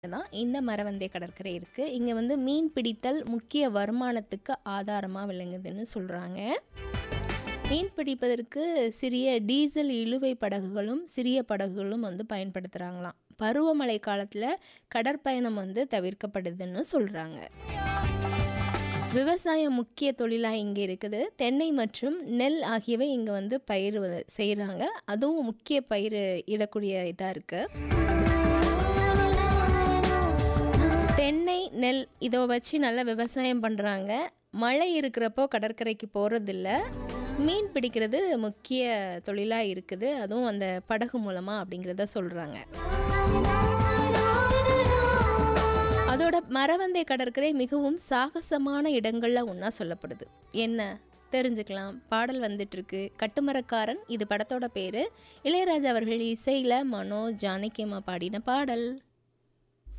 தான் இந்த மரவந்தை கடற்கரை இருக்குது இங்கே வந்து மீன் பிடித்தல் முக்கிய வருமானத்துக்கு ஆதாரமாக விளங்குதுன்னு சொல்கிறாங்க மீன் பிடிப்பதற்கு சிறிய டீசல் இழுவை படகுகளும் சிறிய படகுகளும் வந்து பயன்படுத்துகிறாங்களாம் பருவமழை காலத்தில் கடற்பயணம் வந்து தவிர்க்கப்படுதுன்னு சொல்கிறாங்க விவசாயம் முக்கிய தொழிலாக இங்கே இருக்குது தென்னை மற்றும் நெல் ஆகியவை இங்கே வந்து பயிர் செய்கிறாங்க அதுவும் முக்கிய பயிர் இடக்கூடிய இதாக இருக்குது தென்னை நெல் இதை வச்சு நல்லா விவசாயம் பண்ணுறாங்க மழை இருக்கிறப்போ கடற்கரைக்கு போகிறதில்ல மீன் பிடிக்கிறது முக்கிய தொழிலாக இருக்குது அதுவும் அந்த படகு மூலமாக அப்படிங்கிறத சொல்கிறாங்க அதோட மரவந்தை கடற்கரை மிகவும் சாகசமான இடங்களில் ஒன்றா சொல்லப்படுது என்ன தெரிஞ்சுக்கலாம் பாடல் வந்துட்டுருக்கு கட்டுமரக்காரன் இது படத்தோட பேர் இளையராஜா அவர்கள் இசையில் மனோ ஜானகியம்மா பாடின பாடல்